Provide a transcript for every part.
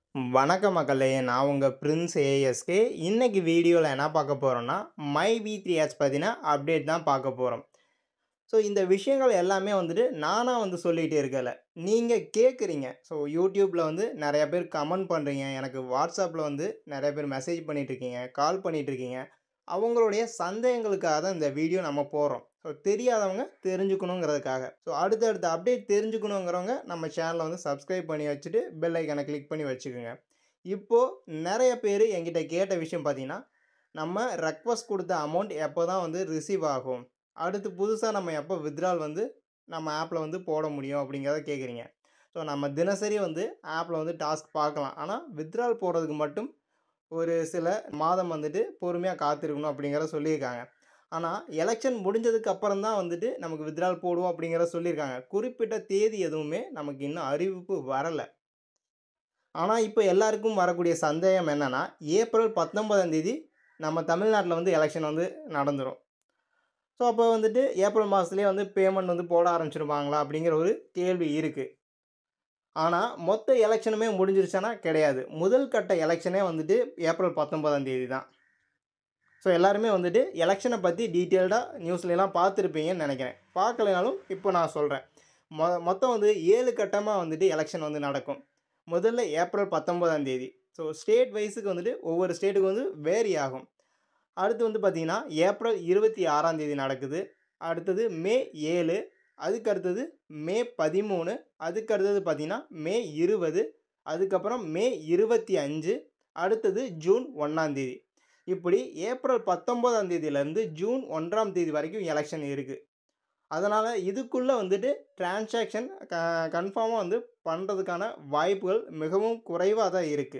வணக்கம் மக்களே நான் உங்கள் பிரின்ஸ் ஏஎஸ்கே இன்னைக்கு வீடியோவில் என்ன பார்க்க போகிறோன்னா மை வி த்ரீ ஆட்ஸ் பற்றின அப்டேட் தான் பார்க்க போகிறோம் ஸோ இந்த விஷயங்கள் எல்லாமே வந்துட்டு நானாக வந்து சொல்லிகிட்டே இருக்கல நீங்கள் கேட்குறீங்க ஸோ யூடியூப்பில் வந்து நிறைய பேர் கமெண்ட் பண்ணுறீங்க எனக்கு வாட்ஸ்அப்பில் வந்து நிறைய பேர் மெசேஜ் பண்ணிகிட்ருக்கீங்க கால் பண்ணிகிட்ருக்கீங்க அவங்களுடைய சந்தேகங்களுக்காக தான் இந்த வீடியோ நம்ம போடுறோம் ஸோ தெரியாதவங்க தெரிஞ்சுக்கணுங்கிறதுக்காக ஸோ அடுத்தடுத்த அப்டேட் தெரிஞ்சுக்கணுங்கிறவங்க நம்ம சேனலை வந்து சப்ஸ்கிரைப் பண்ணி வச்சுட்டு பெல் ஐக்கனை கிளிக் பண்ணி வச்சுக்கோங்க இப்போது நிறைய பேர் என்கிட்ட கேட்ட விஷயம் பார்த்தீங்கன்னா நம்ம ரெக்வஸ்ட் கொடுத்த அமௌண்ட் எப்போ தான் வந்து ரிசீவ் ஆகும் அடுத்து புதுசாக நம்ம எப்போ வித்ட்ரால் வந்து நம்ம ஆப்பில் வந்து போட முடியும் அப்படிங்கிறத கேட்குறீங்க ஸோ நம்ம தினசரி வந்து ஆப்பில் வந்து டாஸ்க் பார்க்கலாம் ஆனால் வித்ட்ரால் போடுறதுக்கு மட்டும் ஒரு சில மாதம் வந்துட்டு பொறுமையாக காத்திருக்கணும் அப்படிங்கிறத சொல்லியிருக்காங்க ஆனால் எலெக்ஷன் முடிஞ்சதுக்கு அப்புறம் தான் வந்துட்டு நமக்கு வித்ட்ரால் போடுவோம் அப்படிங்கிறத சொல்லியிருக்காங்க குறிப்பிட்ட தேதி எதுவுமே நமக்கு இன்னும் அறிவிப்பு வரலை ஆனால் இப்போ எல்லாருக்கும் வரக்கூடிய சந்தேகம் என்னென்னா ஏப்ரல் பத்தொன்பதாம் தேதி நம்ம தமிழ்நாட்டில் வந்து எலெக்ஷன் வந்து நடந்துடும் ஸோ அப்போ வந்துட்டு ஏப்ரல் மாதத்துலேயே வந்து பேமெண்ட் வந்து போட ஆரம்பிச்சிருப்பாங்களா அப்படிங்கிற ஒரு கேள்வி இருக்குது ஆனால் மொத்த எலெக்ஷனுமே முடிஞ்சிருச்சுன்னா கிடையாது முதல் கட்ட எலெக்ஷனே வந்துட்டு ஏப்ரல் பத்தொன்பதாம் தேதி தான் ஸோ எல்லாருமே வந்துட்டு எலெக்ஷனை பற்றி டீட்டெயில்டாக நியூஸ்லாம் பார்த்துருப்பீங்கன்னு நினைக்கிறேன் பார்க்கலைனாலும் இப்போ நான் சொல்கிறேன் மொ மொத்தம் வந்து ஏழு கட்டமாக வந்துட்டு எலெக்ஷன் வந்து நடக்கும் முதல்ல ஏப்ரல் பத்தொன்பதாம் தேதி ஸோ ஸ்டேட் வைஸுக்கு வந்துட்டு ஒவ்வொரு ஸ்டேட்டுக்கு வந்து வேரி ஆகும் அடுத்து வந்து பார்த்திங்கன்னா ஏப்ரல் இருபத்தி ஆறாம் தேதி நடக்குது அடுத்தது மே ஏழு அதுக்கு அடுத்தது மே பதிமூணு அதுக்கு அடுத்தது பார்த்திங்கன்னா மே இருபது அதுக்கப்புறம் மே இருபத்தி அஞ்சு அடுத்தது ஜூன் ஒன்றாம் தேதி இப்படி ஏப்ரல் பத்தொம்போதாம் தேதியிலேருந்து ஜூன் ஒன்றாம் தேதி வரைக்கும் எலெக்ஷன் இருக்குது அதனால் இதுக்குள்ளே வந்துட்டு டிரான்சாக்ஷன் க கன்ஃபார்மாக வந்து பண்ணுறதுக்கான வாய்ப்புகள் மிகவும் குறைவாக தான் இருக்குது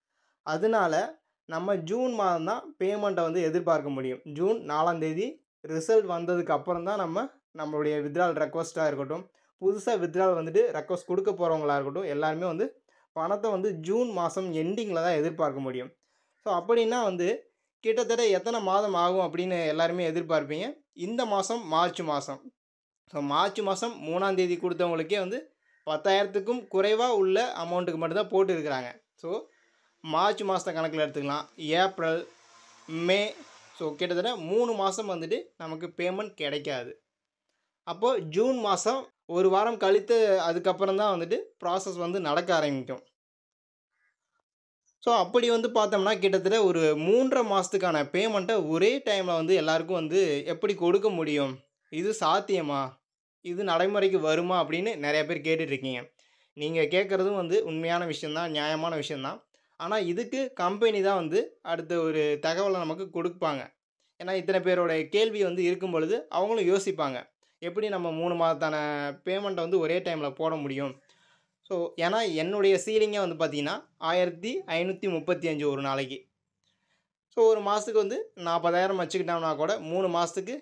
அதனால நம்ம ஜூன் மாதம் தான் பேமெண்ட்டை வந்து எதிர்பார்க்க முடியும் ஜூன் நாலாம் தேதி ரிசல்ட் வந்ததுக்கு அப்புறம் தான் நம்ம நம்மளுடைய வித்ட்ரால் ரெக்வஸ்ட்டாக இருக்கட்டும் புதுசாக வித்ட்ரால் வந்துட்டு ரெக்வஸ்ட் கொடுக்க போகிறவங்களா இருக்கட்டும் எல்லாருமே வந்து பணத்தை வந்து ஜூன் மாதம் எண்டிங்கில் தான் எதிர்பார்க்க முடியும் ஸோ அப்படின்னா வந்து கிட்டத்தட்ட எத்தனை மாதம் ஆகும் அப்படின்னு எல்லாருமே எதிர்பார்ப்பீங்க இந்த மாதம் மார்ச் மாதம் ஸோ மார்ச் மாதம் மூணாம் தேதி கொடுத்தவங்களுக்கே வந்து பத்தாயிரத்துக்கும் குறைவாக உள்ள அமௌண்ட்டுக்கு மட்டும்தான் போட்டுருக்குறாங்க ஸோ மார்ச் மாதத்தை கணக்கில் எடுத்துக்கலாம் ஏப்ரல் மே ஸோ கிட்டத்தட்ட மூணு மாதம் வந்துட்டு நமக்கு பேமெண்ட் கிடைக்காது அப்போது ஜூன் மாதம் ஒரு வாரம் கழித்து அதுக்கப்புறம் தான் வந்துட்டு ப்ராசஸ் வந்து நடக்க ஆரம்பிக்கும் ஸோ அப்படி வந்து பார்த்தோம்னா கிட்டத்தட்ட ஒரு மூன்றரை மாதத்துக்கான பேமெண்ட்டை ஒரே டைமில் வந்து எல்லாருக்கும் வந்து எப்படி கொடுக்க முடியும் இது சாத்தியமா இது நடைமுறைக்கு வருமா அப்படின்னு நிறைய பேர் கேட்டுட்ருக்கீங்க நீங்கள் கேட்குறதும் வந்து உண்மையான விஷயந்தான் நியாயமான விஷயந்தான் ஆனால் இதுக்கு கம்பெனி தான் வந்து அடுத்த ஒரு தகவலை நமக்கு கொடுப்பாங்க ஏன்னா இத்தனை பேரோட கேள்வி வந்து இருக்கும் பொழுது அவங்களும் யோசிப்பாங்க எப்படி நம்ம மூணு மாதத்தான பேமெண்ட்டை வந்து ஒரே டைமில் போட முடியும் ஸோ ஏன்னா என்னுடைய சீலிங்கே வந்து பார்த்திங்கன்னா ஆயிரத்தி ஐநூற்றி முப்பத்தி அஞ்சு ஒரு நாளைக்கு ஸோ ஒரு மாதத்துக்கு வந்து நாற்பதாயிரம் வச்சுக்கிட்டோம்னா கூட மூணு மாதத்துக்கு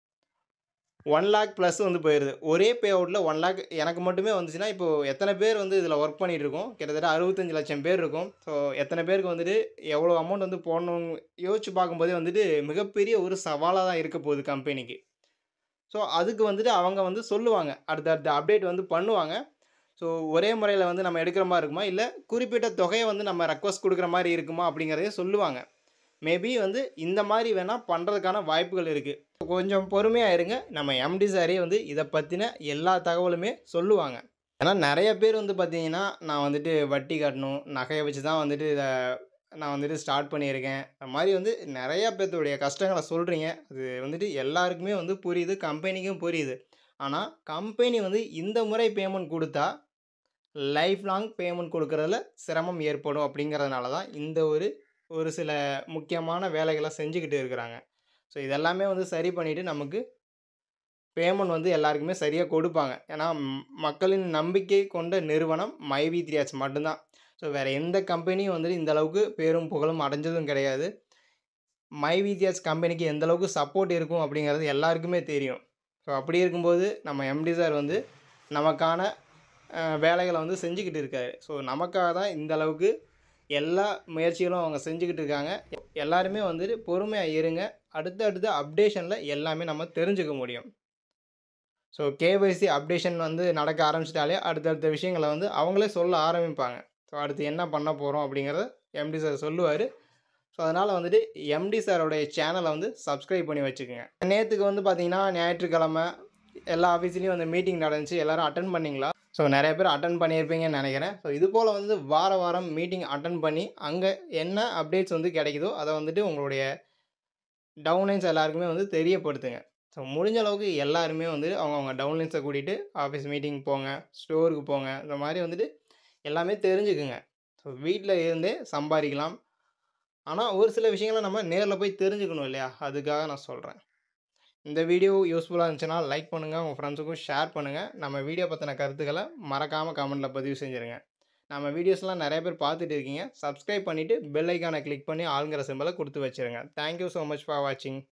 ஒன் லேக் ப்ளஸ் வந்து போயிடுது ஒரே பே அவுட்டில் ஒன் லேக் எனக்கு மட்டுமே வந்துச்சுன்னா இப்போது எத்தனை பேர் வந்து இதில் ஒர்க் பண்ணிகிட்டு இருக்கோம் கிட்டத்தட்ட அறுபத்தஞ்சு லட்சம் பேர் இருக்கும் ஸோ எத்தனை பேருக்கு வந்துட்டு எவ்வளோ அமௌண்ட் வந்து போடணும் யோசிச்சு பார்க்கும்போதே வந்துட்டு மிகப்பெரிய ஒரு சவாலாக தான் இருக்க போகுது கம்பெனிக்கு ஸோ அதுக்கு வந்துட்டு அவங்க வந்து சொல்லுவாங்க அடுத்தடுத்த அப்டேட் வந்து பண்ணுவாங்க ஸோ ஒரே முறையில் வந்து நம்ம எடுக்கிற மாதிரி இருக்குமா இல்லை குறிப்பிட்ட தொகையை வந்து நம்ம ரெக்வஸ்ட் கொடுக்குற மாதிரி இருக்குமா அப்படிங்கிறதையும் சொல்லுவாங்க மேபி வந்து இந்த மாதிரி வேணால் பண்ணுறதுக்கான வாய்ப்புகள் இருக்குது கொஞ்சம் பொறுமையாக இருங்க நம்ம எம்டி சாரே வந்து இதை பற்றின எல்லா தகவலுமே சொல்லுவாங்க ஏன்னா நிறைய பேர் வந்து பார்த்திங்கன்னா நான் வந்துட்டு வட்டி கட்டணும் நகையை வச்சு தான் வந்துட்டு இதை நான் வந்துட்டு ஸ்டார்ட் பண்ணியிருக்கேன் அது மாதிரி வந்து நிறையா பேர்த்துடைய கஷ்டங்களை சொல்கிறீங்க அது வந்துட்டு எல்லாருக்குமே வந்து புரியுது கம்பெனிக்கும் புரியுது ஆனால் கம்பெனி வந்து இந்த முறை பேமெண்ட் கொடுத்தா லைஃப் லாங் பேமெண்ட் கொடுக்குறதுல சிரமம் ஏற்படும் அப்படிங்கிறதுனால தான் இந்த ஒரு ஒரு சில முக்கியமான வேலைகளை செஞ்சுக்கிட்டு இருக்கிறாங்க ஸோ இதெல்லாமே வந்து சரி பண்ணிவிட்டு நமக்கு பேமெண்ட் வந்து எல்லாருக்குமே சரியாக கொடுப்பாங்க ஏன்னா மக்களின் நம்பிக்கை கொண்ட நிறுவனம் மைவி த்ரீயாச் மட்டும்தான் ஸோ வேறு எந்த கம்பெனியும் வந்துட்டு இந்த அளவுக்கு பேரும் புகழும் அடைஞ்சதும் கிடையாது மைவி த்ரீயாச் கம்பெனிக்கு எந்த அளவுக்கு சப்போர்ட் இருக்கும் அப்படிங்கிறது எல்லாருக்குமே தெரியும் ஸோ அப்படி இருக்கும்போது நம்ம எம்டி சார் வந்து நமக்கான வேலைகளை வந்து செஞ்சுக்கிட்டு இருக்காரு ஸோ நமக்காக தான் இந்த அளவுக்கு எல்லா முயற்சிகளும் அவங்க செஞ்சுக்கிட்டு இருக்காங்க எல்லாருமே வந்துட்டு பொறுமையாக இருங்க அடுத்த அடுத்த அப்டேஷனில் எல்லாமே நம்ம தெரிஞ்சுக்க முடியும் ஸோ கேஒய்சி அப்டேஷன் வந்து நடக்க ஆரம்பிச்சிட்டாலே அடுத்தடுத்த விஷயங்களை வந்து அவங்களே சொல்ல ஆரம்பிப்பாங்க ஸோ ஸோ அடுத்து என்ன பண்ண போகிறோம் அப்படிங்கிறத எம்டி சார் சொல்லுவார் ஸோ அதனால் வந்துட்டு எம்டி சாரோடைய சேனலை வந்து சப்ஸ்கிரைப் பண்ணி வச்சுக்கோங்க நேற்றுக்கு வந்து பார்த்தீங்கன்னா ஞாயிற்றுக்கிழமை எல்லா ஆஃபீஸ்லேயும் வந்து மீட்டிங் நடந்துச்சு எல்லோரும் அட்டன் பண்ணிங்களா ஸோ நிறைய பேர் அட்டன் பண்ணியிருப்பீங்கன்னு நினைக்கிறேன் ஸோ இது போல் வந்து வார வாரம் மீட்டிங் அட்டன் பண்ணி அங்கே என்ன அப்டேட்ஸ் வந்து கிடைக்குதோ அதை வந்துட்டு உங்களுடைய டவுன்லைன்ஸ் எல்லாருக்குமே வந்து தெரியப்படுத்துங்க ஸோ முடிஞ்ச அளவுக்கு எல்லாருமே வந்து அவங்கவுங்க டவுன்லைன்ஸை கூட்டிகிட்டு ஆஃபீஸ் மீட்டிங் போங்க ஸ்டோருக்கு போங்க இந்த மாதிரி வந்துட்டு எல்லாமே தெரிஞ்சுக்குங்க ஸோ வீட்டில் இருந்தே சம்பாதிக்கலாம் ஆனால் ஒரு சில விஷயங்களை நம்ம நேரில் போய் தெரிஞ்சுக்கணும் இல்லையா அதுக்காக நான் சொல்கிறேன் இந்த வீடியோ யூஸ்ஃபுல்லாக இருந்துச்சுன்னா லைக் பண்ணுங்கள் உங்கள் ஃப்ரெண்ட்ஸுக்கும் ஷேர் பண்ணுங்கள் நம்ம வீடியோ பற்றின கருத்துக்களை மறக்காமல் கமெண்ட்டில் பதிவு செஞ்சுருங்க நம்ம வீடியோஸ்லாம் நிறைய பேர் பார்த்துட்டு இருக்கீங்க சப்ஸ்கிரைப் பண்ணிவிட்டு பெல் ஐக்கானை கிளிக் பண்ணி ஆளுங்கிற சிம்பிளை கொடுத்து வச்சுருங்க தேங்க்யூ ஸோ மச் ஃபார் வாட்சிங்